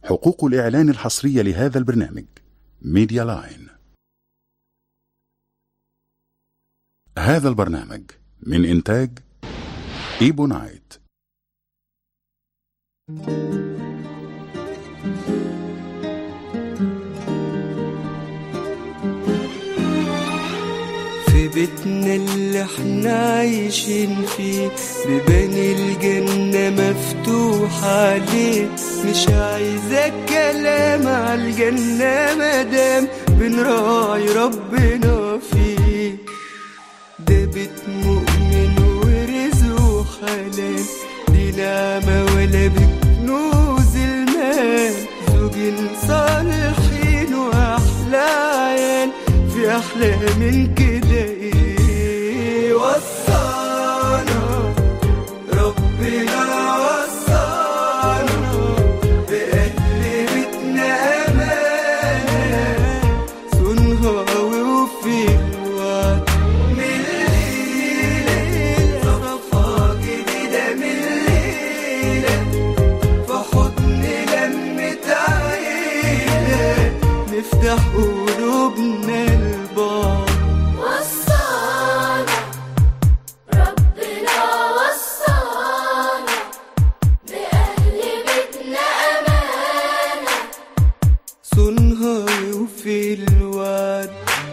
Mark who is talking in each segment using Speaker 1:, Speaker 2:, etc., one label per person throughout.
Speaker 1: حقوق الإعلان الحصرية لهذا البرنامج ميديا لاين هذا البرنامج من إنتاج إيبونايت
Speaker 2: في بيتنا اللي احنا عايشين فيه بيبان الجنة مفتوحة عليه مش عايزة كلام عالجنة مدام بنراعي ربنا فيه ده بيت مؤمن ورزقه حلال دي نعمة ولا بكنوز المال زوجين صالحين وأحلى عيال في أحلى من كده إيه وصانا ربنا وصانا بأهل بيتنا أمانة صنها وفي الوقت من الليلة صفحة جديدة من الليلة في حضن لمة عيلة نفتح قلوبنا لبعض
Speaker 3: وصانا ربنا وصانا بأهل بيتنا أمانة
Speaker 2: صنها وفي الوعد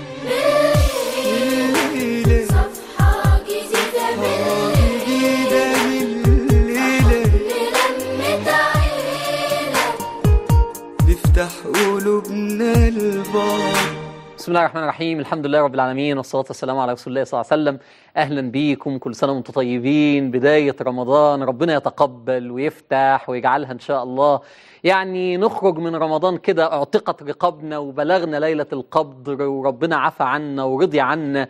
Speaker 2: الليلة
Speaker 3: صفحة جديدة من
Speaker 2: جديدة من الليلة
Speaker 3: لمة عيلة
Speaker 2: نفتح قلوبنا لبعض
Speaker 4: بسم الله الرحمن الرحيم الحمد لله رب العالمين والصلاة والسلام على رسول الله صلى الله عليه وسلم أهلا بيكم كل سنة وانتم طيبين بداية رمضان ربنا يتقبل ويفتح ويجعلها إن شاء الله يعني نخرج من رمضان كده اعتقت رقابنا وبلغنا ليلة القدر وربنا عفى عنا ورضي عنا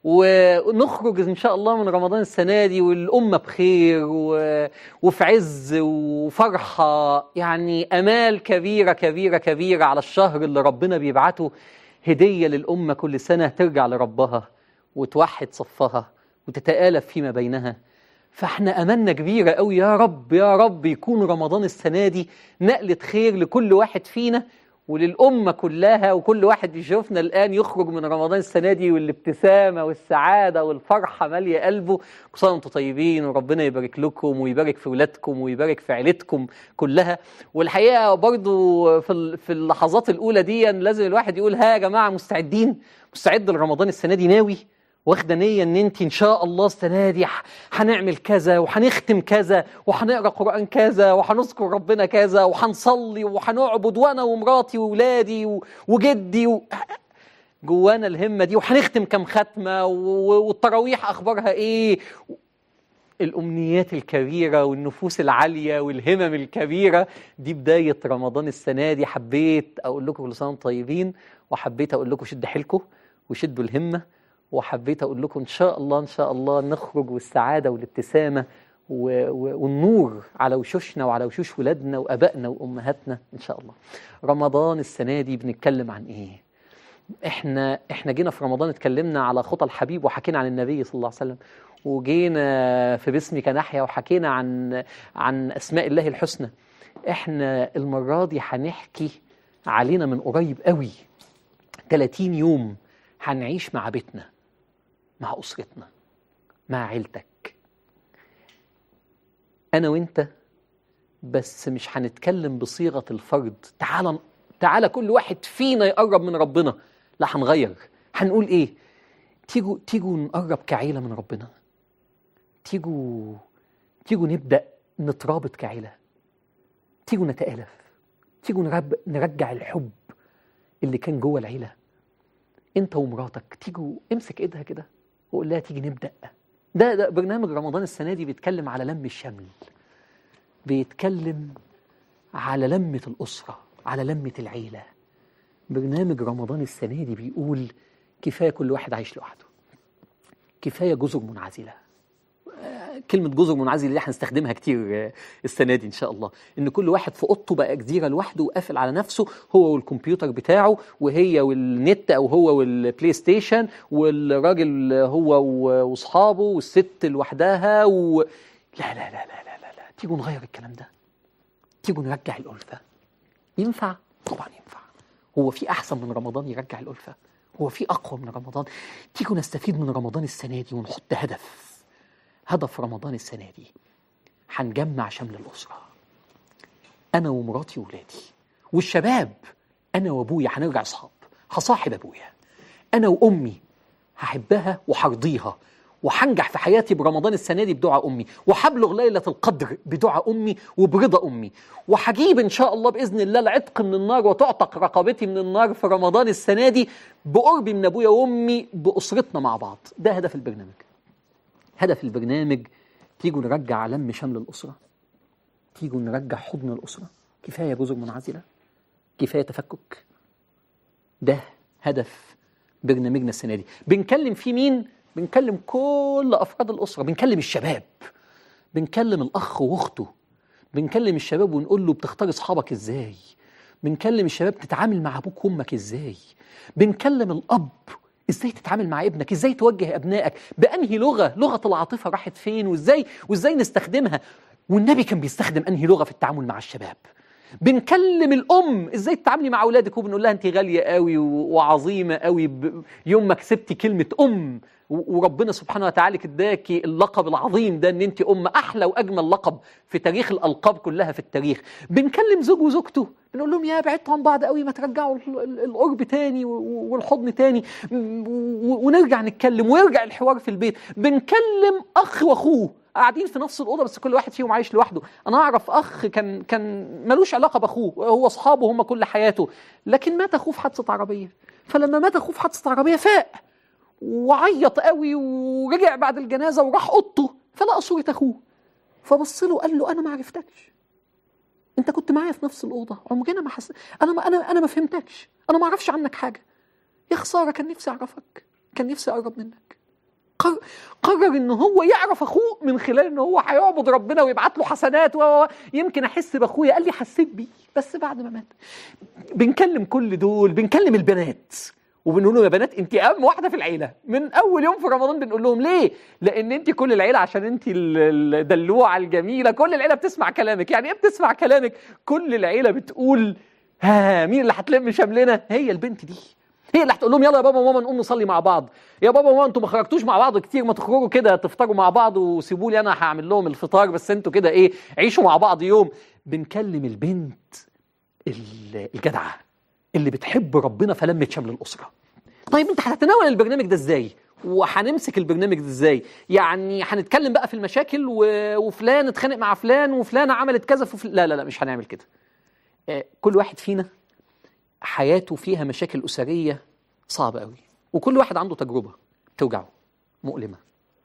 Speaker 4: ونخرج ان شاء الله من رمضان السنه دي والامه بخير و... وفي عز وفرحه يعني امال كبيره كبيره كبيره على الشهر اللي ربنا بيبعته هديه للامه كل سنه ترجع لربها وتوحد صفها وتتآلف فيما بينها فاحنا املنا كبيره قوي يا رب يا رب يكون رمضان السنه دي نقله خير لكل واحد فينا وللأمة كلها وكل واحد يشوفنا الآن يخرج من رمضان السنة دي والابتسامة والسعادة والفرحة مالية قلبه كل سنة وانتم طيبين وربنا يبارك لكم ويبارك في ولادكم ويبارك في عيلتكم كلها والحقيقة برضو في ال- في اللحظات الأولى دي لازم الواحد يقول ها يا جماعة مستعدين مستعد لرمضان السنة دي ناوي واخده نيه ان انت ان شاء الله السنه دي ح- هنعمل كذا وهنختم كذا وهنقرا قران كذا وهنذكر ربنا كذا وهنصلي وهنعبد وانا ومراتي واولادي و- وجدي و... جوانا الهمه دي وهنختم كام ختمه و- والتراويح اخبارها ايه الأمنيات الكبيرة والنفوس العالية والهمم الكبيرة دي بداية رمضان السنة دي حبيت أقول لكم كل سنة وانتم طيبين وحبيت أقول لكم شد حيلكم وشدوا الهمة وحبيت أقول لكم إن شاء الله إن شاء الله نخرج والسعادة والابتسامة و- و- والنور على وشوشنا وعلى وشوش ولادنا وأبائنا وأمهاتنا إن شاء الله رمضان السنة دي بنتكلم عن إيه؟ احنا احنا جينا في رمضان اتكلمنا على خطى الحبيب وحكينا عن النبي صلى الله عليه وسلم وجينا في باسمك نحيا وحكينا عن عن اسماء الله الحسنى احنا المره دي هنحكي علينا من قريب قوي 30 يوم هنعيش مع بيتنا مع اسرتنا مع عيلتك انا وانت بس مش هنتكلم بصيغه الفرد تعال تعالى كل واحد فينا يقرب من ربنا لا هنغير هنقول ايه تيجوا تيجوا نقرب كعيله من ربنا تيجوا تيجوا نبدا نترابط كعيله تيجوا نتالف تيجوا نرب نرجع الحب اللي كان جوه العيله انت ومراتك تيجوا امسك ايدها كده وقول لها تيجي نبدا ده ده برنامج رمضان السنه دي بيتكلم على لم الشمل بيتكلم على لمة الأسرة على لمة العيلة برنامج رمضان السنة دي بيقول كفاية كل واحد عايش لوحده كفاية جزر منعزلة آه، كلمة جزر منعزلة دي هنستخدمها كتير آه، السنة دي إن شاء الله إن كل واحد في أوضته بقى جزيرة لوحده وقافل على نفسه هو والكمبيوتر بتاعه وهي والنت أو هو والبلاي ستيشن والراجل هو و- وأصحابه والست لوحدها و... لا لا لا لا لا لا, لا. تيجوا نغير الكلام ده تيجوا نرجع الألفة ينفع طبعا ينفع هو في احسن من رمضان يرجع الالفه هو في اقوى من رمضان تيجوا نستفيد من رمضان السنه دي ونحط هدف هدف رمضان السنه دي هنجمع شمل الاسره انا ومراتي وولادي والشباب انا وابويا هنرجع اصحاب هصاحب ابويا انا وامي هحبها وهرضيها وهنجح في حياتي برمضان السنه دي بدعاء امي وهبلغ ليله القدر بدعاء امي وبرضا امي وهجيب ان شاء الله باذن الله العتق من النار وتعتق رقبتي من النار في رمضان السنه دي بقربي من ابويا وامي باسرتنا مع بعض ده هدف البرنامج هدف البرنامج تيجوا نرجع لم شمل الاسره تيجوا نرجع حضن الاسره كفايه جزر منعزله كفايه تفكك ده هدف برنامجنا السنه دي بنكلم فيه مين بنكلم كل افراد الاسره بنكلم الشباب بنكلم الاخ واخته بنكلم الشباب ونقول له بتختار اصحابك ازاي بنكلم الشباب تتعامل مع ابوك وامك ازاي بنكلم الاب ازاي تتعامل مع ابنك ازاي توجه ابنائك بانهي لغه لغه العاطفه راحت فين وازاي وازاي نستخدمها والنبي كان بيستخدم انهي لغه في التعامل مع الشباب بنكلم الام ازاي تتعاملي مع اولادك وبنقول لها انت غاليه قوي و- وعظيمه قوي ب- يوم ما كسبتي كلمه ام و- وربنا سبحانه وتعالى اداكي اللقب العظيم ده ان انت ام احلى واجمل لقب في تاريخ الالقاب كلها في التاريخ بنكلم زوج وزوجته بنقول لهم يا بعدتوا عن بعض قوي ما ترجعوا ال- ال- القرب تاني و- و- والحضن تاني م- و- ونرجع نتكلم ويرجع الحوار في البيت بنكلم اخ واخوه قاعدين في نفس الاوضه بس كل واحد فيهم عايش لوحده انا اعرف اخ كان كان ملوش علاقه باخوه هو اصحابه هم كل حياته لكن مات اخوه في حادثه عربيه فلما مات اخوه في حادثه عربيه فاق وعيط قوي ورجع بعد الجنازه وراح اوضته فلقى صوره اخوه فبص له قال له انا ما عرفتكش انت كنت معايا في نفس الاوضه عمرنا ما حس انا ما انا انا ما فهمتكش انا ما اعرفش عنك حاجه يا خساره كان نفسي اعرفك كان نفسي اقرب منك قر- قرر ان هو يعرف اخوه من خلال ان هو هيعبد ربنا ويبعت له حسنات و و- يمكن احس باخويا قال لي حسيت بيه بس بعد ما مات بنكلم كل دول بنكلم البنات وبنقول لهم يا بنات انت اهم واحده في العيله من اول يوم في رمضان بنقول لهم ليه لان انت كل العيله عشان انت ال- الدلوعه الجميله كل العيله بتسمع كلامك يعني ايه بتسمع كلامك كل العيله بتقول ها مين اللي هتلم شملنا هي البنت دي هي اللي هتقول لهم يلا يا بابا وماما نقوم نصلي مع بعض يا بابا وماما انتوا ما خرجتوش مع بعض كتير ما تخرجوا كده تفطروا مع بعض وسيبوا لي انا هعمل لهم الفطار بس انتوا كده ايه عيشوا مع بعض يوم بنكلم البنت ال- الجدعه اللي بتحب ربنا فلمت شمل الاسره طيب انت هتتناول البرنامج ده ازاي وهنمسك البرنامج ده ازاي يعني هنتكلم بقى في المشاكل و... وفلان اتخانق مع فلان وفلانه عملت كذا في لا لا لا مش هنعمل كده آه، كل واحد فينا حياته فيها مشاكل أسرية صعبة قوي وكل واحد عنده تجربة توجعه مؤلمة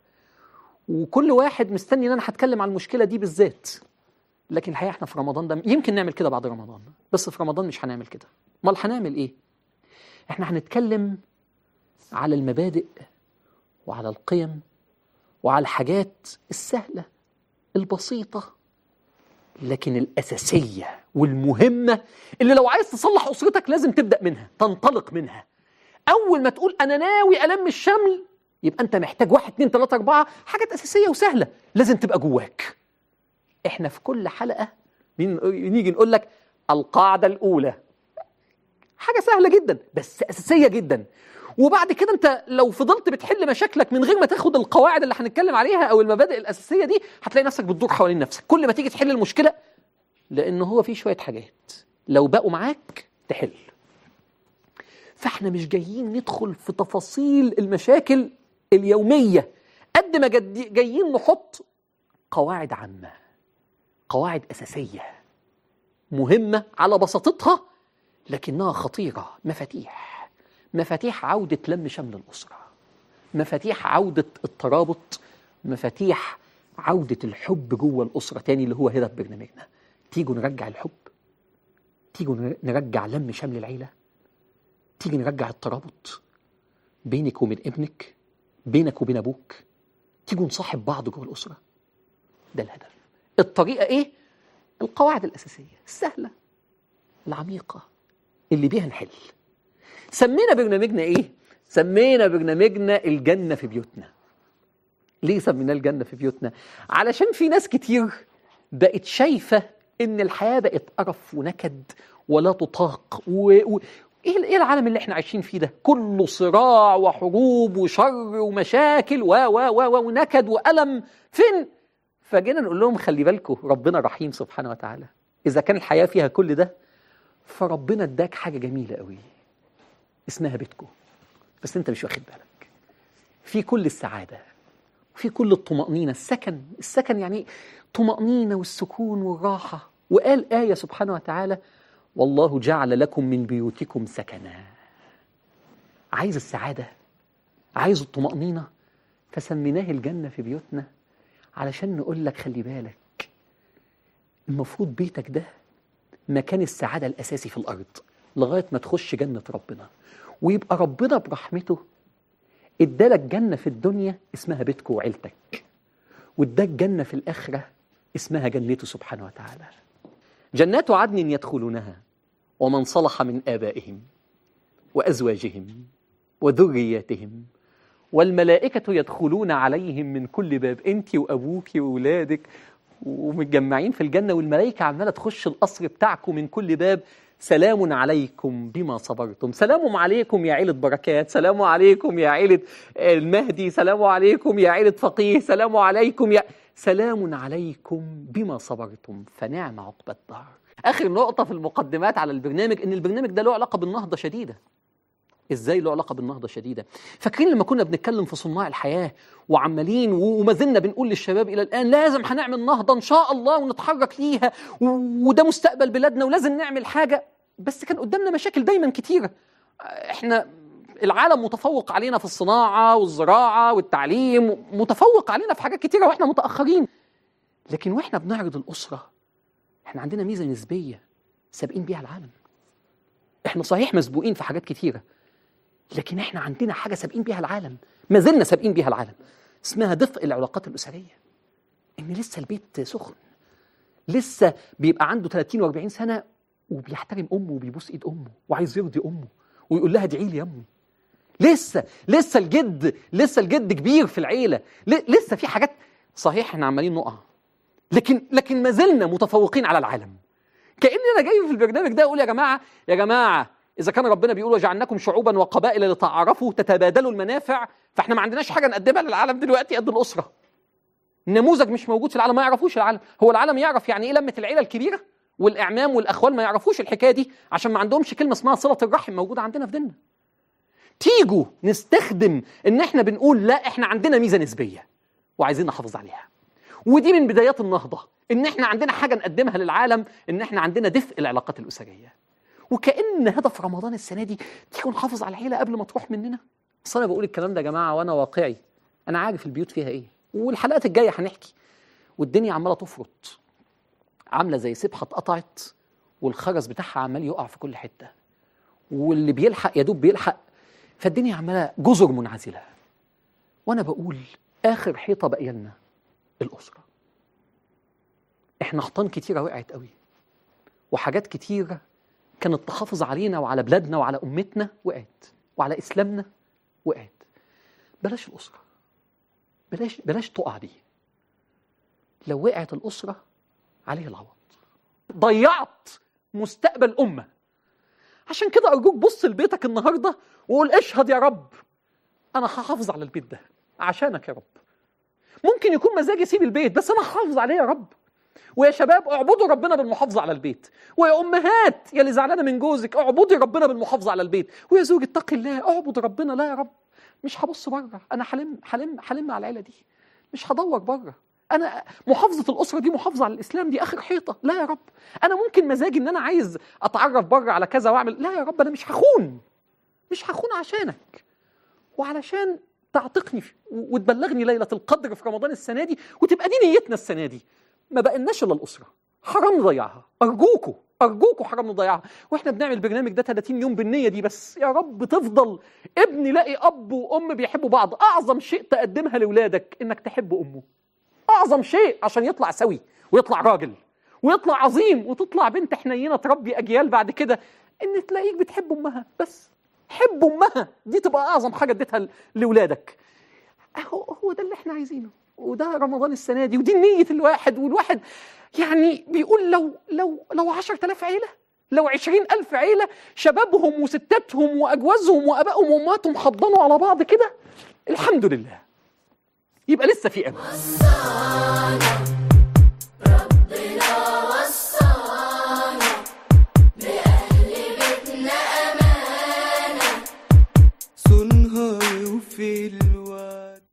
Speaker 4: وكل واحد مستني ان انا هتكلم عن المشكلة دي بالذات لكن الحقيقة احنا في رمضان ده يمكن نعمل كده بعد رمضان بس في رمضان مش هنعمل كده امال هنعمل ايه احنا هنتكلم على المبادئ وعلى القيم وعلى الحاجات السهلة البسيطة لكن الأساسية والمهمة اللي لو عايز تصلح أسرتك لازم تبدأ منها تنطلق منها أول ما تقول أنا ناوي ألم الشمل يبقى أنت محتاج واحد اتنين تلاتة أربعة حاجات أساسية وسهلة لازم تبقى جواك إحنا في كل حلقة بن- نيجي نقول لك القاعدة الأولى حاجة سهلة جدا بس أساسية جدا وبعد كده انت لو فضلت بتحل مشاكلك من غير ما تاخد القواعد اللي هنتكلم عليها او المبادئ الاساسيه دي هتلاقي نفسك بتدور حوالين نفسك كل ما تيجي تحل المشكله لان هو في شويه حاجات لو بقوا معاك تحل فاحنا مش جايين ندخل في تفاصيل المشاكل اليوميه قد ما جد- جايين نحط قواعد عامه قواعد اساسيه مهمه على بساطتها لكنها خطيره مفاتيح مفاتيح عوده لم شمل الاسره مفاتيح عوده الترابط مفاتيح عوده الحب جوه الاسره تاني اللي هو هدف برنامجنا تيجوا نرجع الحب تيجوا نر- نرجع لم شمل العيله تيجي نرجع الترابط بينك وبين ابنك بينك وبين ابوك تيجوا نصاحب بعض جوه الاسره ده الهدف الطريقه ايه القواعد الاساسيه السهله العميقه اللي بيها نحل سمينا برنامجنا ايه سمينا برنامجنا الجنه في بيوتنا ليه سميناه الجنه في بيوتنا علشان في ناس كتير بقت شايفه ان الحياه بقت قرف ونكد ولا تطاق و... و... ايه ايه العالم اللي احنا عايشين فيه ده كله صراع وحروب وشر ومشاكل و و و و ونكد والم فين فجينا نقول لهم خلي بالكم ربنا رحيم سبحانه وتعالى اذا كان الحياه فيها كل ده فربنا اداك حاجه جميله قوي اسمها بيتكم بس انت مش واخد بالك في كل السعاده في كل الطمأنينة السكن السكن يعني طمأنينة والسكون والراحة وقال آية سبحانه وتعالى والله جعل لكم من بيوتكم سكنا عايز السعادة عايز الطمأنينة فسميناه الجنة في بيوتنا علشان نقول لك خلي بالك المفروض بيتك ده مكان السعادة الأساسي في الأرض لغاية ما تخش جنة ربنا ويبقى ربنا برحمته ادالك جنة في الدنيا اسمها بيتك وعيلتك واداك جنة في الآخرة اسمها جنته سبحانه وتعالى جنات عدن يدخلونها ومن صلح من آبائهم وأزواجهم وذرياتهم والملائكة يدخلون عليهم من كل باب انت وأبوك وولادك ومتجمعين في الجنة والملائكة عمالة تخش القصر بتاعكم من كل باب سلام عليكم بما صبرتم سلام عليكم يا عيلة بركات سلام عليكم يا عيلة المهدي سلام عليكم يا عيلة فقيه سلام عليكم يا سلام عليكم بما صبرتم فنعم عقبى الدار آخر نقطة في المقدمات على البرنامج إن البرنامج ده له علاقة بالنهضة شديدة ازاي له علاقه بالنهضه شديده فاكرين لما كنا بنتكلم في صناع الحياه وعمالين و- وما زلنا بنقول للشباب الى الان لازم هنعمل نهضه ان شاء الله ونتحرك ليها و- وده مستقبل بلادنا ولازم نعمل حاجه بس كان قدامنا مشاكل دايما كتيره احنا العالم متفوق علينا في الصناعه والزراعه والتعليم متفوق علينا في حاجات كتيره واحنا متاخرين لكن واحنا بنعرض الاسره احنا عندنا ميزه نسبيه سابقين بيها العالم احنا صحيح مسبوقين في حاجات كتيره لكن احنا عندنا حاجه سابقين بيها العالم ما زلنا سابقين بيها العالم اسمها دفء العلاقات الاسريه ان لسه البيت سخن لسه بيبقى عنده 30 و40 سنه وبيحترم امه وبيبوس ايد امه وعايز يرضي امه ويقول لها ادعي لي يا امي لسه لسه الجد لسه الجد كبير في العيله ل- لسه في حاجات صحيح احنا عمالين نقع لكن لكن ما زلنا متفوقين على العالم كأن انا جاي في البرنامج ده اقول يا جماعه يا جماعه اذا كان ربنا بيقول وجعلناكم شعوبا وقبائل لتعارفوا تتبادلوا المنافع فاحنا ما عندناش حاجه نقدمها للعالم دلوقتي قد الاسره نموذج مش موجود في العالم ما يعرفوش العالم هو العالم يعرف يعني ايه لمه العيله الكبيره والاعمام والاخوال ما يعرفوش الحكايه دي عشان ما عندهمش كلمه اسمها صله الرحم موجوده عندنا في ديننا تيجوا نستخدم ان احنا بنقول لا احنا عندنا ميزه نسبيه وعايزين نحافظ عليها ودي من بدايات النهضه ان احنا عندنا حاجه نقدمها للعالم ان احنا عندنا دفء العلاقات الاسريه وكأن هدف رمضان السنة دي تيجوا نحافظ على العيلة قبل ما تروح مننا أصل أنا بقول الكلام ده يا جماعة وأنا واقعي أنا عارف البيوت فيها إيه والحلقات الجاية هنحكي والدنيا عمالة تفرط عاملة زي سبحة اتقطعت والخرز بتاعها عمال يقع في كل حتة واللي بيلحق يا دوب بيلحق فالدنيا عمالة جزر منعزلة وأنا بقول آخر حيطة باقية لنا الأسرة إحنا حيطان كتيرة وقعت قوي وحاجات كتيرة كانت تحافظ علينا وعلى بلادنا وعلى أمتنا وقعت وعلى إسلامنا وقعت بلاش الأسرة بلاش بلاش تقع دي لو وقعت الأسرة عليه العوض ضيعت مستقبل أمة عشان كده أرجوك بص لبيتك النهاردة وقول اشهد يا رب أنا هحافظ على البيت ده عشانك يا رب ممكن يكون مزاجي اسيب البيت بس أنا هحافظ عليه يا رب ويا شباب اعبدوا ربنا بالمحافظة على البيت ويا أمهات يا اللي زعلانة من جوزك اعبدي ربنا بالمحافظة على البيت ويا زوج اتقي الله اعبد ربنا لا يا رب مش هبص بره أنا حلم حلم حلم على العيلة دي مش هدور بره أنا محافظة الأسرة دي محافظة على الإسلام دي آخر حيطة لا يا رب أنا ممكن مزاجي إن أنا عايز أتعرف بره على كذا وأعمل لا يا رب أنا مش هخون مش هخون عشانك وعلشان تعتقني في- وتبلغني ليلة القدر في رمضان السنة دي وتبقى دي نيتنا السنة دي ما بقيناش الا الاسره حرام نضيعها ارجوكوا ارجوكوا حرام نضيعها واحنا بنعمل البرنامج ده 30 يوم بالنيه دي بس يا رب تفضل ابن يلاقي اب وام بيحبوا بعض اعظم شيء تقدمها لاولادك انك تحب امه اعظم شيء عشان يطلع سوي ويطلع راجل ويطلع عظيم وتطلع بنت حنينه تربي اجيال بعد كده ان تلاقيك بتحب امها بس حب امها دي تبقى اعظم حاجه اديتها ل- لاولادك هو هو ده اللي احنا عايزينه وده رمضان السنه دي ودي نيه الواحد والواحد يعني بيقول لو لو لو 10000 عيله لو عشرين ألف عيلة شبابهم وستاتهم وأجوازهم وأبائهم وأمهاتهم حضنوا على بعض كده الحمد لله يبقى لسه في أمل
Speaker 3: ربنا وصانا بأهل بيتنا أمانة
Speaker 2: صنها وفي الوعد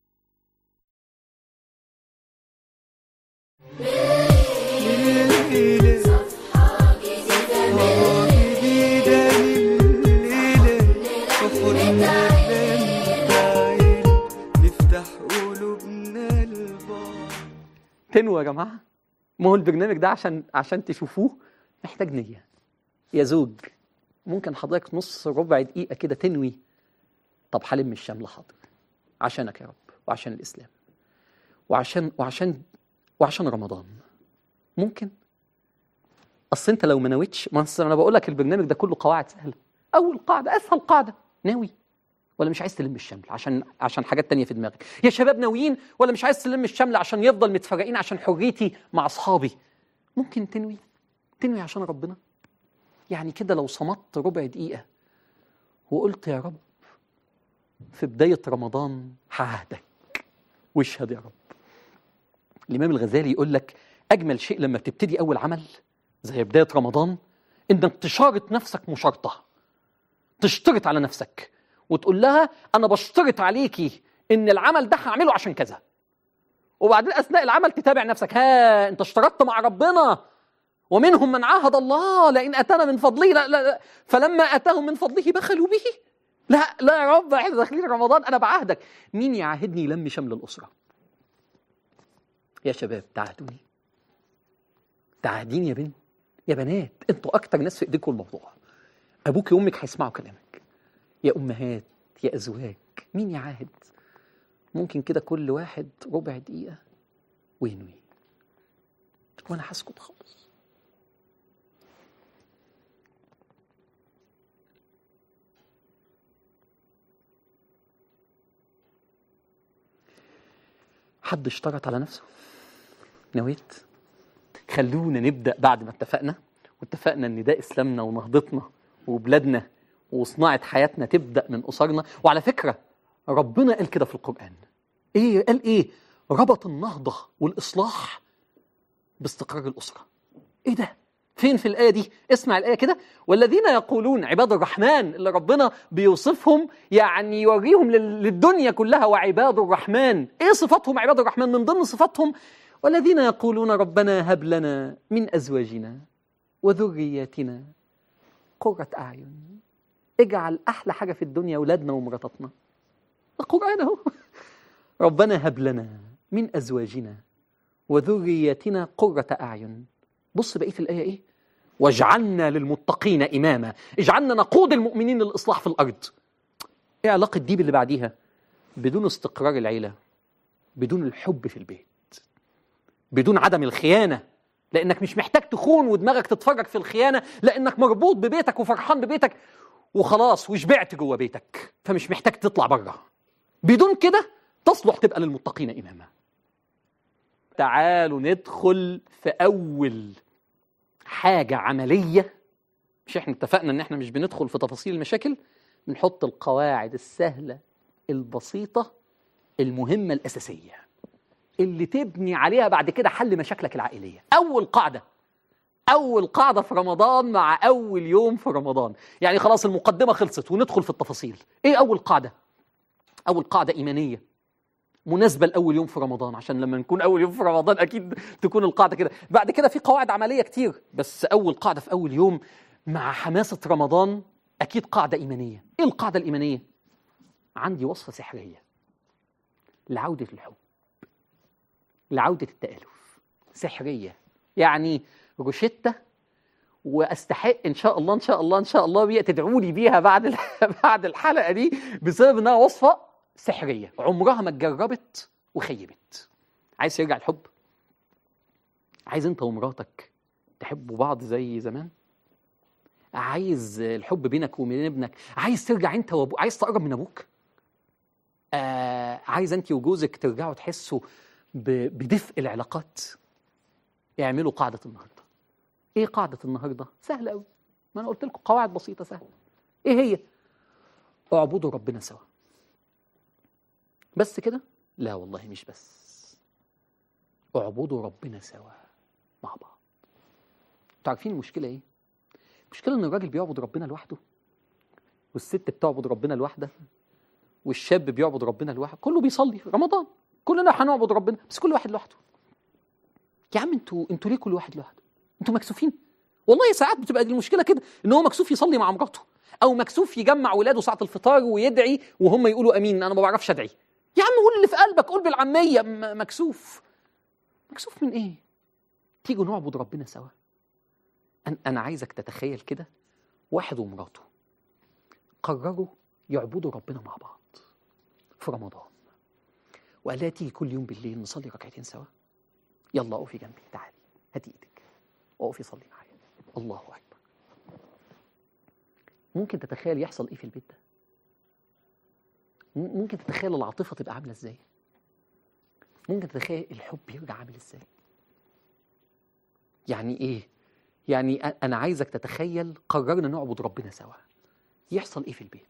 Speaker 2: الليلة
Speaker 3: صفحة جديدة
Speaker 2: صفحة جديدة لليلة فخرنا بنتعيل نفتح قلوبنا لبعض
Speaker 4: تنوى يا جماعة ما هو البرنامج ده عشان عشان تشوفوه محتاج نية يا زوج ممكن حضرتك نص ربع دقيقة كده تنوي طب حلم الشمل حاضر عشانك يا رب وعشان الإسلام وعشان وعشان وعشان رمضان ممكن اصل انت لو ما نويتش ما أصل انا بقول لك البرنامج ده كله قواعد سهله اول قاعده اسهل قاعده ناوي ولا مش عايز تلم الشمل عشان عشان حاجات تانية في دماغك يا شباب ناويين ولا مش عايز تلم الشمل عشان يفضل متفرقين عشان حريتي مع اصحابي ممكن تنوي تنوي عشان ربنا يعني كده لو صمت ربع دقيقه وقلت يا رب في بدايه رمضان هعهدك واشهد يا رب الامام الغزالي يقول لك اجمل شيء لما بتبتدي اول عمل زي بدايه رمضان انك تشارط نفسك مشارطه تشترط على نفسك وتقول لها انا بشترط عليكي ان العمل ده هعمله عشان كذا وبعدين اثناء العمل تتابع نفسك ها انت اشترطت مع ربنا ومنهم من عاهد الله لئن اتانا من فضله لا لا لا فلما اتاهم من فضله بخلوا به لا لا يا رب احنا داخلين رمضان انا بعاهدك مين يعاهدني يلم شمل الاسره يا شباب تعهدوني تعهدين يا بنت يا بنات انتوا اكتر ناس في ايديكم الموضوع ابوك وامك هيسمعوا كلامك يا امهات يا ازواج مين يعاهد ممكن كده كل واحد ربع دقيقه وينوي وانا هسكت خالص حد اشترط على نفسه نويت خلونا نبدا بعد ما اتفقنا واتفقنا ان ده اسلامنا ونهضتنا وبلادنا وصناعه حياتنا تبدا من اسرنا وعلى فكره ربنا قال كده في القران ايه قال ايه ربط النهضه والاصلاح باستقرار الاسره ايه ده فين في الايه دي اسمع الايه كده والذين يقولون عباد الرحمن اللي ربنا بيوصفهم يعني يوريهم لل- للدنيا كلها وعباد الرحمن ايه صفاتهم عباد الرحمن من ضمن صفاتهم والذين يقولون ربنا هب لنا من ازواجنا وذرياتنا قرة اعين اجعل احلى حاجه في الدنيا اولادنا ومراتاتنا القران اهو ربنا هب لنا من ازواجنا وذرياتنا قرة اعين بص بقيه الايه ايه واجعلنا للمتقين اماما اجعلنا نقود المؤمنين للاصلاح في الارض ايه علاقه دي باللي بعديها بدون استقرار العيله بدون الحب في البيت بدون عدم الخيانه لانك مش محتاج تخون ودماغك تتفرج في الخيانه لانك مربوط ببيتك وفرحان ببيتك وخلاص وشبعت جوه بيتك فمش محتاج تطلع بره بدون كده تصلح تبقى للمتقين اماما تعالوا ندخل في اول حاجه عمليه مش احنا اتفقنا ان احنا مش بندخل في تفاصيل المشاكل بنحط القواعد السهله البسيطه المهمه الاساسيه اللي تبني عليها بعد كده حل مشاكلك العائليه اول قاعده اول قاعده في رمضان مع اول يوم في رمضان يعني خلاص المقدمه خلصت وندخل في التفاصيل ايه اول قاعده اول قاعده ايمانيه مناسبه لاول يوم في رمضان عشان لما نكون اول يوم في رمضان اكيد تكون القاعده كده بعد كده في قواعد عمليه كتير بس اول قاعده في اول يوم مع حماسه رمضان اكيد قاعده ايمانيه ايه القاعده الايمانيه عندي وصفه سحريه لعوده الحب لعوده التالف سحريه يعني روشته واستحق ان شاء الله ان شاء الله ان شاء الله بيها تدعوا لي بيها بعد ال- بعد الحلقه دي بسبب انها وصفه سحريه عمرها ما اتجربت وخيبت عايز يرجع الحب عايز انت ومراتك تحبوا بعض زي زمان عايز الحب بينك وبين ابنك عايز ترجع انت وابوك عايز تقرب من ابوك آه عايز انت وجوزك ترجعوا تحسوا ب- بدفء العلاقات اعملوا قاعده النهارده ايه قاعده النهارده سهله قوي ما انا قلت لكم قواعد بسيطه سهله ايه هي اعبدوا ربنا سوا بس كده لا والله مش بس اعبدوا ربنا سوا مع بعض انتوا عارفين المشكله ايه المشكله ان الراجل بيعبد ربنا لوحده والست بتعبد ربنا لوحدها والشاب بيعبد ربنا لوحده كله بيصلي في رمضان كلنا هنعبد ربنا بس كل واحد لوحده يا عم انتوا انتوا ليه كل واحد لوحده انتوا مكسوفين والله ساعات بتبقى دي المشكله كده ان هو مكسوف يصلي مع مراته او مكسوف يجمع ولاده ساعه الفطار ويدعي وهم يقولوا امين انا ما بعرفش ادعي يا عم قول اللي في قلبك قول بالعاميه م- مكسوف مكسوف من ايه تيجوا نعبد ربنا سوا أنا, أنا عايزك تتخيل كده واحد ومراته قرروا يعبدوا ربنا مع بعض في رمضان وقال لها تيجي كل يوم بالليل نصلي ركعتين سوا يلا اقفي جنبي تعالي هاتي ايدك اقفي صلي معايا الله اكبر ممكن تتخيل يحصل ايه في البيت ده م- ممكن تتخيل العاطفه تبقى عامله ازاي ممكن تتخيل الحب يرجع عامل ازاي يعني ايه يعني أ- انا عايزك تتخيل قررنا نعبد ربنا سوا يحصل ايه في البيت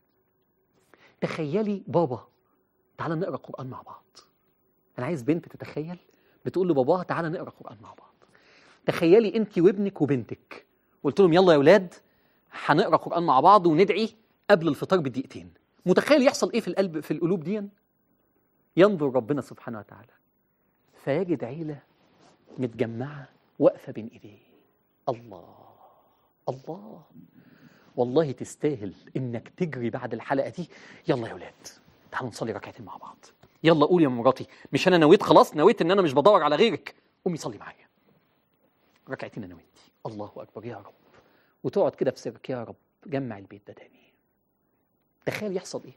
Speaker 4: تخيلي بابا تعالى نقرا قران مع بعض انا عايز بنت تتخيل بتقول لباباها تعالى نقرا قران مع بعض تخيلي انت وابنك وبنتك قلت لهم يلا يا اولاد هنقرا قران مع بعض وندعي قبل الفطار بدقيقتين متخيل يحصل ايه في القلب في القلوب دي ينظر ربنا سبحانه وتعالى فيجد عيله متجمعه واقفه بين ايديه الله الله والله تستاهل انك تجري بعد الحلقه دي يلا يا ولاد تعالوا نصلي ركعتين مع بعض يلا قول يا مراتي مش انا نويت خلاص نويت ان انا مش بدور على غيرك قومي صلي معايا ركعتين انا وانتي الله اكبر يا رب وتقعد كده في سرك يا رب جمع البيت ده تاني تخيل يحصل ايه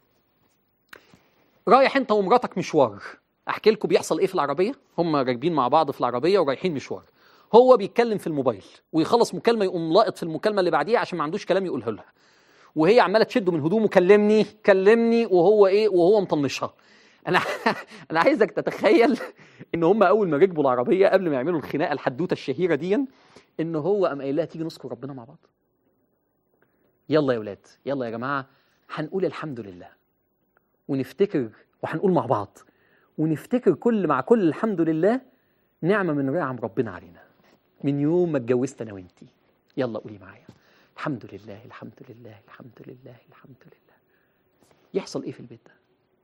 Speaker 4: رايح انت ومراتك مشوار احكي لكم بيحصل ايه في العربيه هم راكبين مع بعض في العربيه ورايحين مشوار هو بيتكلم في الموبايل ويخلص مكالمه يقوم لاقط في المكالمه اللي بعديها عشان ما عندوش كلام يقوله لها وهي عماله تشده من هدومه كلمني كلمني وهو ايه وهو مطنشها انا انا عايزك تتخيل ان هم اول ما ركبوا العربيه قبل ما يعملوا الخناقه الحدوته الشهيره دي ان هو قام قايل لها تيجي نذكر ربنا مع بعض يلا يا ولاد يلا يا جماعه هنقول الحمد لله ونفتكر وهنقول مع بعض ونفتكر كل مع كل الحمد لله نعمه من نعم ربنا علينا من يوم ما اتجوزت انا وانتي يلا قولي معايا الحمد لله الحمد لله الحمد لله الحمد لله يحصل ايه في البيت ده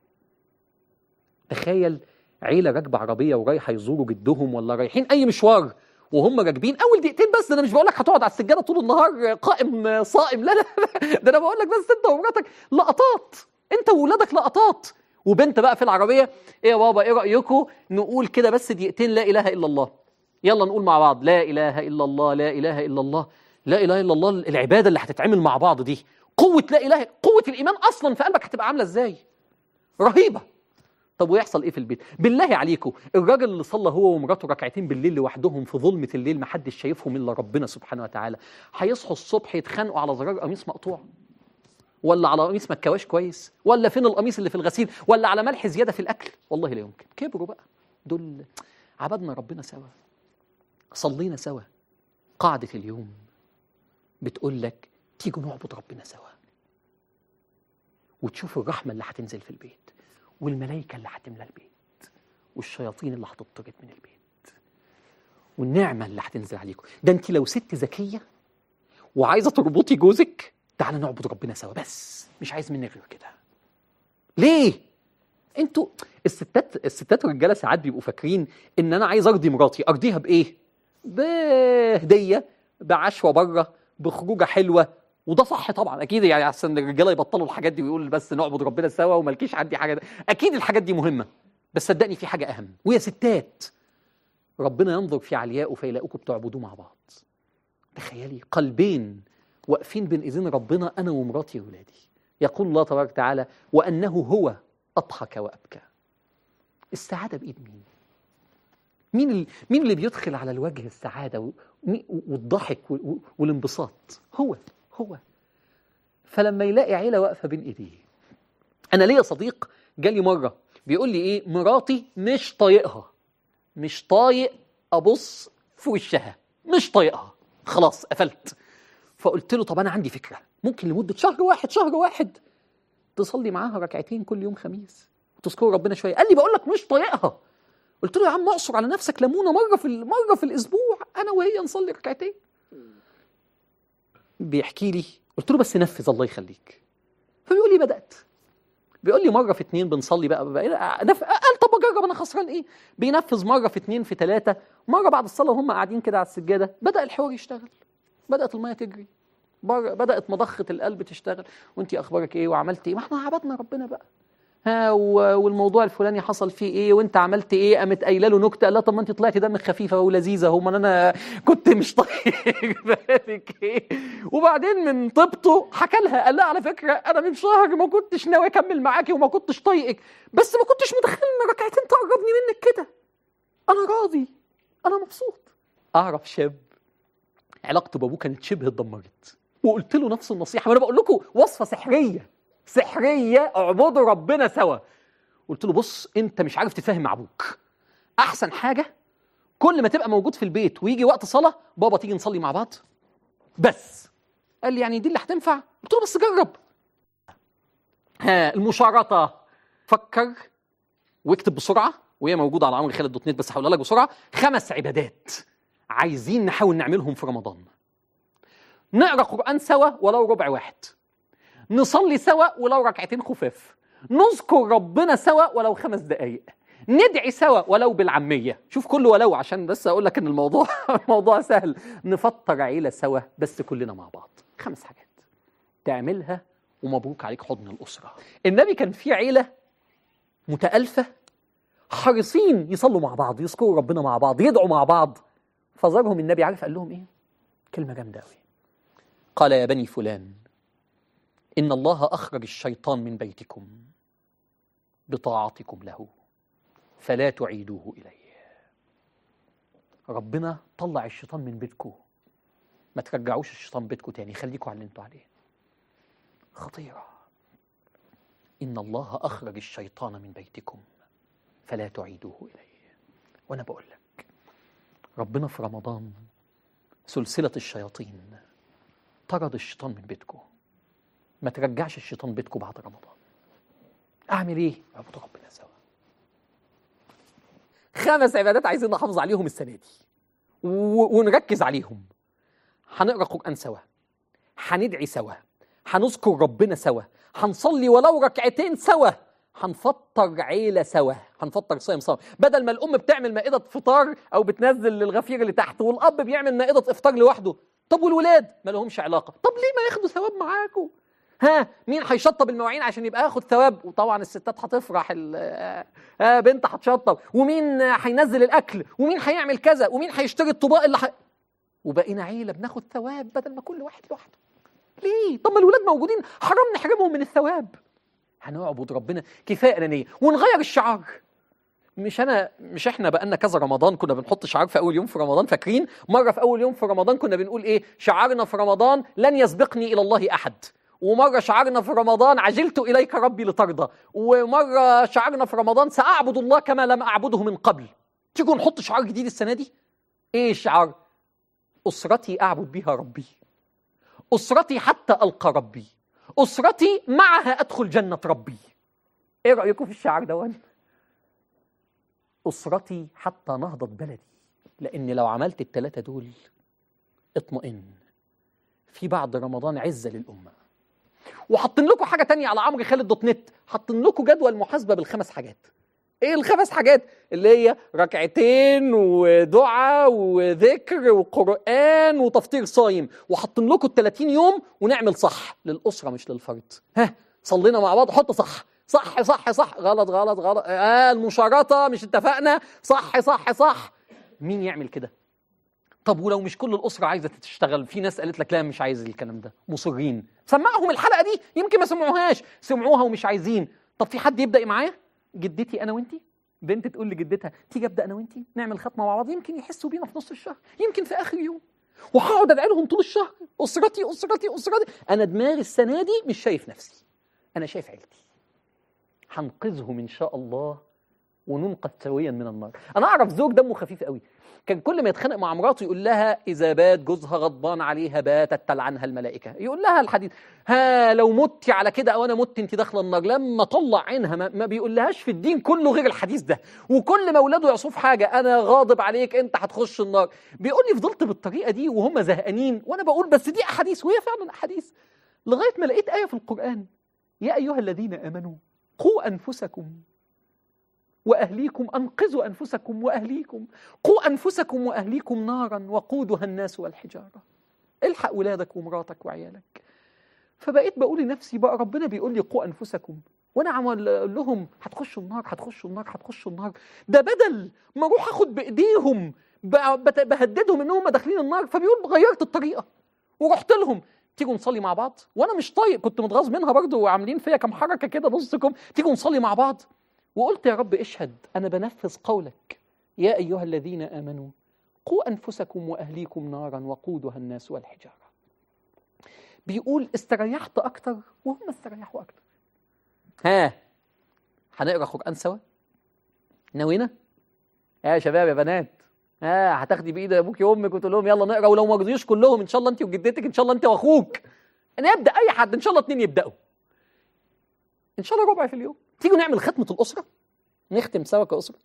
Speaker 4: تخيل عيله راكبه عربيه ورايحه يزوروا جدهم ولا رايحين اي مشوار وهم راكبين اول دقيقتين بس ده انا مش بقول لك هتقعد على السجاده طول النهار قائم صائم لا لا لا ده انا بقول لك بس انت ومراتك لقطات انت وولادك لقطات وبنت بقى في العربيه ايه يا بابا ايه رايكم نقول كده بس دقيقتين لا اله الا الله يلا نقول مع بعض لا اله الا الله لا اله الا الله لا اله الا الله العباده اللي هتتعمل مع بعض دي قوه لا اله قوه الايمان اصلا في قلبك هتبقى عامله ازاي رهيبه طب ويحصل ايه في البيت بالله عليكم الراجل اللي صلى هو ومراته ركعتين بالليل لوحدهم في ظلمه الليل ما حدش شايفهم الا ربنا سبحانه وتعالى هيصحوا الصبح يتخانقوا على زرار قميص مقطوع ولا على قميص مكواش كويس ولا فين القميص اللي في الغسيل ولا على ملح زياده في الاكل والله لا يمكن كبروا بقى دول عبدنا ربنا سوا صلينا سوا قاعده اليوم بتقول لك تيجوا نعبد ربنا سوا وتشوفوا الرحمه اللي هتنزل في البيت والملائكه اللي هتملى البيت والشياطين اللي هتطرد من البيت والنعمه اللي هتنزل عليكم ده انت لو ست ذكيه وعايزه تربطي جوزك تعالى نعبد ربنا سوا بس مش عايز منك غير كده ليه انتوا الستات الستات والرجاله ساعات بيبقوا فاكرين ان انا عايز ارضي مراتي ارضيها بايه بهديه بعشوه بره بخروجه حلوه وده صح طبعا اكيد يعني عشان الرجاله يبطلوا الحاجات دي ويقولوا بس نعبد ربنا سوا ومالكيش عندي حاجه ده. اكيد الحاجات دي مهمه بس صدقني في حاجه اهم ويا ستات ربنا ينظر في عليائه فيلاقوكم بتعبدوه مع بعض تخيلي قلبين واقفين بين ايدين ربنا انا ومراتي وولادي يقول الله تبارك وتعالى وانه هو اضحك وابكى السعاده بايد مين مين اللي مين اللي بيدخل على الوجه السعاده و- ومي- والضحك و- و- والانبساط هو هو فلما يلاقي عيله واقفه بين ايديه انا ليا صديق جالي مره بيقول لي ايه مراتي مش طايقها مش طايق ابص في وشها مش طايقها خلاص قفلت فقلت له طب انا عندي فكره ممكن لمده شهر واحد شهر واحد تصلي معاها ركعتين كل يوم خميس وتذكر ربنا شويه قال لي بقول لك مش طايقها قلت له يا عم اعصر على نفسك ليمونه مره في ال- مره في الاسبوع انا وهي نصلي ركعتين بيحكي لي قلت له بس نفذ الله يخليك فبيقول لي بدات بيقول لي مره في اتنين بنصلي بقى, بقى نف... قال طب اجرب انا خسران ايه بينفذ مره في اتنين في ثلاثه مره بعد الصلاه وهم قاعدين كده على السجاده بدا الحوار يشتغل بدات الميه تجري بر... بدات مضخه القلب تشتغل وانت اخبارك ايه وعملت ايه ما احنا عبدنا ربنا بقى ها و... والموضوع الفلاني حصل فيه ايه وانت عملت ايه قامت قايله له نكته قال لها طب ما انت طلعتي دمك خفيفه ولذيذه هو ما انا كنت مش طايق بالك ايه وبعدين من طيبته حكى لها قال لها على فكره انا من شهر ما كنتش ناوي اكمل معاكي وما كنتش طايقك بس ما كنتش متخيل ان ركعتين تقربني منك كده انا راضي انا مبسوط اعرف شاب علاقته بابوه كانت شبه اتدمرت وقلت له نفس النصيحه وانا بقول لكم وصفه سحريه سحريه اعبدوا ربنا سوا قلت له بص انت مش عارف تفهم مع ابوك احسن حاجه كل ما تبقى موجود في البيت ويجي وقت صلاه بابا تيجي نصلي مع بعض بس قال لي يعني دي اللي هتنفع قلت له بس جرب ها المشارطه فكر واكتب بسرعه وهي موجوده على عمرو خالد دوت نت بس هقولها لك بسرعه خمس عبادات عايزين نحاول نعملهم في رمضان نقرا قران سوا ولو ربع واحد نصلي سوا ولو ركعتين خفاف نذكر ربنا سوا ولو خمس دقايق ندعي سوا ولو بالعاميه شوف كله ولو عشان بس اقول لك ان الموضوع الموضوع سهل نفطر عيله سوا بس كلنا مع بعض خمس حاجات تعملها ومبروك عليك حضن الاسره النبي كان في عيله متالفه حريصين يصلوا مع بعض يذكروا ربنا مع بعض يدعوا مع بعض فزارهم النبي عارف قال لهم ايه كلمه جامده قوي قال يا بني فلان ان الله اخرج الشيطان من بيتكم بطاعتكم له فلا تعيدوه اليه ربنا طلع الشيطان من بيتكم ما ترجعوش الشيطان بيتكم تاني خليكم على اللي انتوا عليه خطيره ان الله اخرج الشيطان من بيتكم فلا تعيدوه اليه وانا بقول لك ربنا في رمضان سلسله الشياطين طرد الشيطان من بيتكم ما ترجعش الشيطان بيتكم بعد رمضان اعمل ايه اعبدوا ربنا سوا خمس عبادات عايزين نحافظ عليهم السنه دي و- ونركز عليهم هنقرا قران سوا هندعي سوا هنذكر ربنا سوا هنصلي ولو ركعتين سوا هنفطر عيله سوا هنفطر صيام سوا بدل ما الام بتعمل مائده فطار او بتنزل للغفير اللي تحت والاب بيعمل مائده افطار لوحده طب والولاد ما لهمش علاقه طب ليه ما ياخدوا ثواب معاكم ها مين هيشطب المواعين عشان يبقى ياخد ثواب وطبعا الستات هتفرح ال- آه، آه بنت هتشطب ومين آه، هينزل الاكل ومين هيعمل كذا ومين هيشتري الطباق اللي ح... وبقينا عيله بناخد ثواب بدل ما كل واحد لوحده ليه طب ما الولاد موجودين حرام نحرمهم من الثواب هنعبد ربنا كفايه انانيه ونغير الشعار مش انا مش احنا بقالنا كذا رمضان كنا بنحط شعار في اول يوم في رمضان فاكرين مره في اول يوم في رمضان كنا بنقول ايه شعارنا في رمضان لن يسبقني الى الله احد ومره شعارنا في رمضان عجلت اليك ربي لترضى ومره شعارنا في رمضان ساعبد الله كما لم اعبده من قبل تيجوا نحط شعار جديد السنه دي ايه الشعار اسرتي اعبد بها ربي اسرتي حتى القى ربي اسرتي معها ادخل جنه ربي ايه رايكم في الشعار ده اسرتي حتى نهضه بلدي لان لو عملت الثلاثه دول اطمئن في بعد رمضان عزه للامه وحاطين لكم حاجه تانية على عمرو خالد دوت نت حاطين لكم جدول محاسبه بالخمس حاجات ايه الخمس حاجات اللي هي ركعتين ودعاء وذكر وقران وتفطير صايم وحاطين لكم ال 30 يوم ونعمل صح للاسره مش للفرد ها صلينا مع بعض حط صح صح صح صح غلط غلط غلط آه المشارطه مش اتفقنا صح صح صح مين يعمل كده طب ولو مش كل الاسره عايزه تشتغل في ناس قالت لك لا مش عايز الكلام ده مصرين سمعهم الحلقه دي يمكن ما سمعوهاش سمعوها ومش عايزين طب في حد يبدا معايا جدتي انا وانتي بنت تقول لجدتها تيجي ابدا انا وانتي نعمل ختمه مع بعض يمكن يحسوا بينا في نص الشهر يمكن في اخر يوم وهقعد ادعي لهم طول الشهر اسرتي اسرتي اسرتي انا دماغي السنه دي مش شايف نفسي انا شايف عيلتي هنقذهم ان شاء الله وننقذ سويا من النار انا اعرف زوج دمه خفيف قوي كان كل ما يتخانق مع مراته يقول لها اذا بات جوزها غضبان عليها باتت تلعنها الملائكه يقول لها الحديث ها لو مت على كده او انا مت انت داخله النار لما طلع عينها ما, ما بيقولهاش في الدين كله غير الحديث ده وكل ما اولاده يعصوه في حاجه انا غاضب عليك انت هتخش النار بيقول لي فضلت بالطريقه دي وهم زهقانين وانا بقول بس دي احاديث وهي فعلا احاديث لغايه ما لقيت ايه في القران يا ايها الذين امنوا قوا انفسكم واهليكم انقذوا انفسكم واهليكم قوا انفسكم واهليكم نارا وقودها الناس والحجاره الحق ولادك ومراتك وعيالك فبقيت بقول لنفسي بقى ربنا بيقول لي قوا انفسكم وانا عمال اقول لهم هتخشوا النار هتخشوا النار هتخشوا النار ده بدل ما اروح اخد بايديهم ب- بت- بهددهم ان هم داخلين النار فبيقول غيرت الطريقه ورحت لهم تيجوا نصلي مع بعض وانا مش طايق كنت متغاظ منها برضو وعاملين فيا كام حركه كده نصكم تيجوا نصلي مع بعض وقلت يا رب اشهد انا بنفذ قولك يا ايها الذين امنوا قوا انفسكم واهليكم نارا وقودها الناس والحجاره بيقول استريحت اكتر وهم استريحوا اكتر ها هنقرا قران سوا ناوينا يا شباب يا بنات ها هتاخدي بايد ابوك وامك وتقول لهم يلا نقرا ولو ما رضيوش كلهم ان شاء الله انت وجدتك ان شاء الله انت واخوك نبدا اي حد ان شاء الله اتنين يبداوا ان شاء الله ربع في اليوم تيجوا نعمل ختمه الاسره نختم سوا كاسره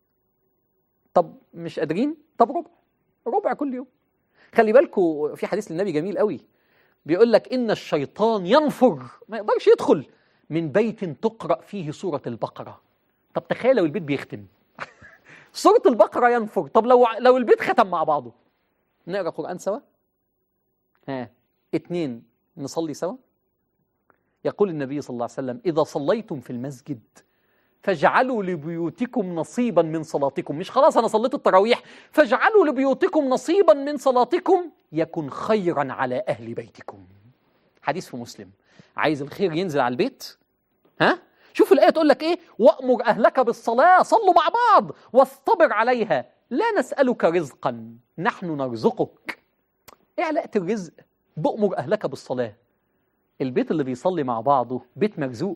Speaker 4: طب مش قادرين طب ربع ربع كل يوم خلي بالكوا في حديث للنبي جميل قوي بيقول لك ان الشيطان ينفر ما يقدرش يدخل من بيت تقرا فيه سوره البقره طب تخيل لو البيت بيختم سوره البقره ينفر طب لو لو البيت ختم مع بعضه نقرا قران سوا ها اتنين نصلي سوا يقول النبي صلى الله عليه وسلم اذا صليتم في المسجد فاجعلوا لبيوتكم نصيبا من صلاتكم مش خلاص انا صليت التراويح فاجعلوا لبيوتكم نصيبا من صلاتكم يكن خيرا على اهل بيتكم حديث في مسلم عايز الخير ينزل على البيت ها شوف الايه تقول لك ايه وامر اهلك بالصلاه صلوا مع بعض واصطبر عليها لا نسالك رزقا نحن نرزقك ايه علاقه الرزق بامر اهلك بالصلاه البيت اللي بيصلي مع بعضه بيت مرزوق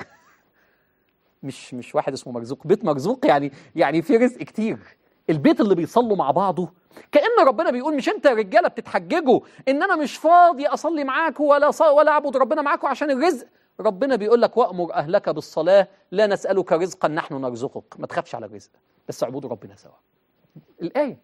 Speaker 4: مش مش واحد اسمه مرزوق بيت مرزوق يعني يعني في رزق كتير البيت اللي بيصلوا مع بعضه كأن ربنا بيقول مش انت يا رجاله بتتحججوا ان انا مش فاضي اصلي معاكم ولا ص... ولا اعبد ربنا معاكم عشان الرزق ربنا بيقول لك وامر اهلك بالصلاه لا نسالك رزقا نحن نرزقك ما تخافش على الرزق بس اعبدوا ربنا سوا الايه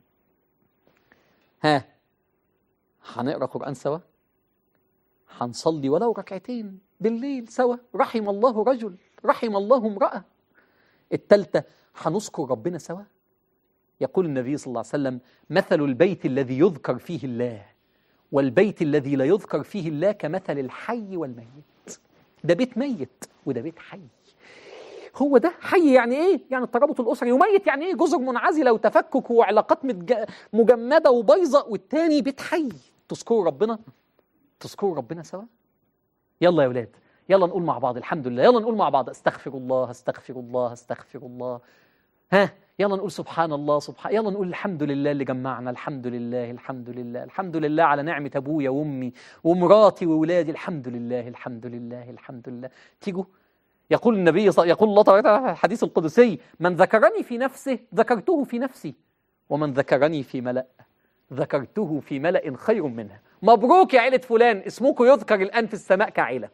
Speaker 4: ها هنقرا قران سوا هنصلي ولو ركعتين بالليل سوا رحم الله رجل رحم الله امرأة التالتة هنذكر ربنا سوا يقول النبي صلى الله عليه وسلم مثل البيت الذي يذكر فيه الله والبيت الذي لا يذكر فيه الله كمثل الحي والميت ده بيت ميت وده بيت حي هو ده حي يعني ايه؟ يعني الترابط الاسري وميت يعني ايه؟ جزر منعزله وتفكك وعلاقات متج... مجمده وبايظه والتاني بيت حي تذكروا ربنا تذكروا ربنا سوا يلا يا ولاد يلا نقول مع بعض الحمد لله يلا نقول مع بعض استغفر الله استغفر الله استغفر الله ها يلا نقول سبحان الله سبحان يلا نقول الحمد لله اللي جمعنا الحمد لله الحمد لله الحمد لله على نعمة أبويا وأمي ومراتي وولادي الحمد لله الحمد لله الحمد لله تيجوا يقول النبي صلى يقول الله تعالى في الحديث القدسي من ذكرني في نفسه ذكرته في نفسي ومن ذكرني في ملأ ذكرته في ملأ خير منها مبروك يا عيلة فلان اسمكم يذكر الآن في السماء كعيلة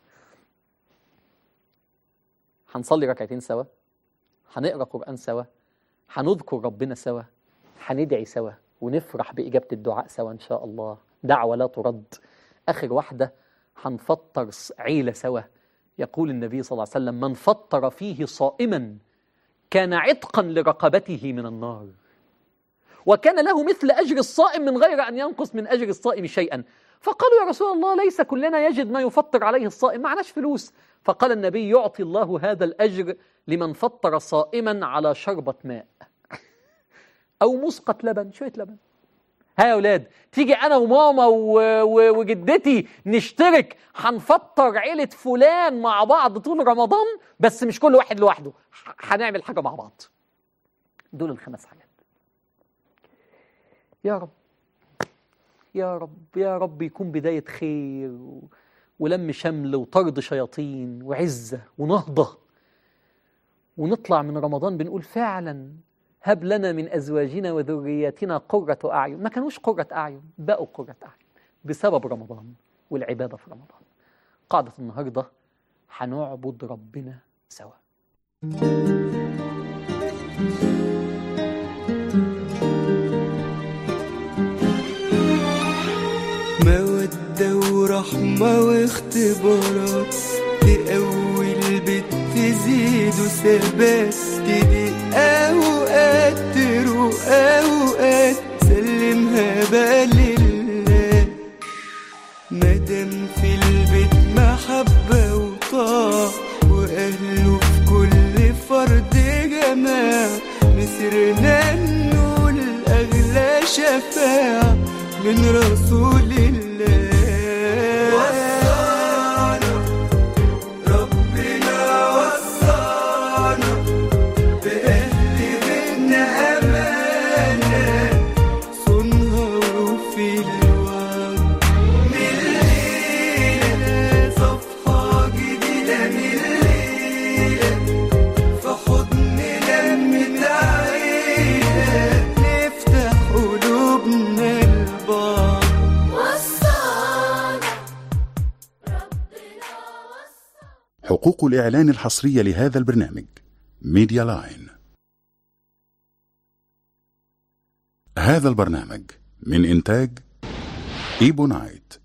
Speaker 4: هنصلي ركعتين سوا هنقرا قرآن سوا هنذكر ربنا سوا هندعي سوا ونفرح بإجابة الدعاء سوا إن شاء الله دعوة لا ترد آخر واحدة هنفطر س- عيلة سوا يقول النبي صلى الله عليه وسلم من فطر فيه صائما كان عتقا لرقبته من النار وكان له مثل أجر الصائم من غير أن ينقص من أجر الصائم شيئا فقالوا يا رسول الله ليس كلنا يجد ما يفطر عليه الصائم معناش فلوس فقال النبي يعطي الله هذا الأجر لمن فطر صائما على شربة ماء أو مسقة لبن شوية لبن ها يا أولاد تيجي أنا وماما و... و... وجدتي نشترك هنفطر عيلة فلان مع بعض طول رمضان بس مش كل واحد لوحده ح- هنعمل حاجة مع بعض دول الخمس حاجات يا رب يا رب يا رب يكون بداية خير و... ولم شمل وطرد شياطين وعزة ونهضة ونطلع من رمضان بنقول فعلا هب لنا من أزواجنا وذرياتنا قرة أعين ما كانوش قرة أعين بقوا قرة أعين بسبب رمضان والعبادة في رمضان قاعدة النهاردة هنعبد ربنا سوا
Speaker 2: مودة ورحمة واختبارات تقوي البيت تزيد وثبات تضيق أوقات تروق أوقات سلمها بقى لله مادام في البيت محبة وطاعة وأهله في كل فرد جماعة مسرنا نقول أغلى شفاعة من رسول الله وصانا ربنا وصانا بأهل بيتنا أمانة صنها وفي الوعد من الليلة صفحة جديدة من الليلة في حضننا من عيلة نفتح قلوبنا لبعض
Speaker 3: وصانا ربنا وصانا
Speaker 1: حقوق الإعلان الحصرية لهذا البرنامج ميديا لاين هذا البرنامج من إنتاج إيبو نايت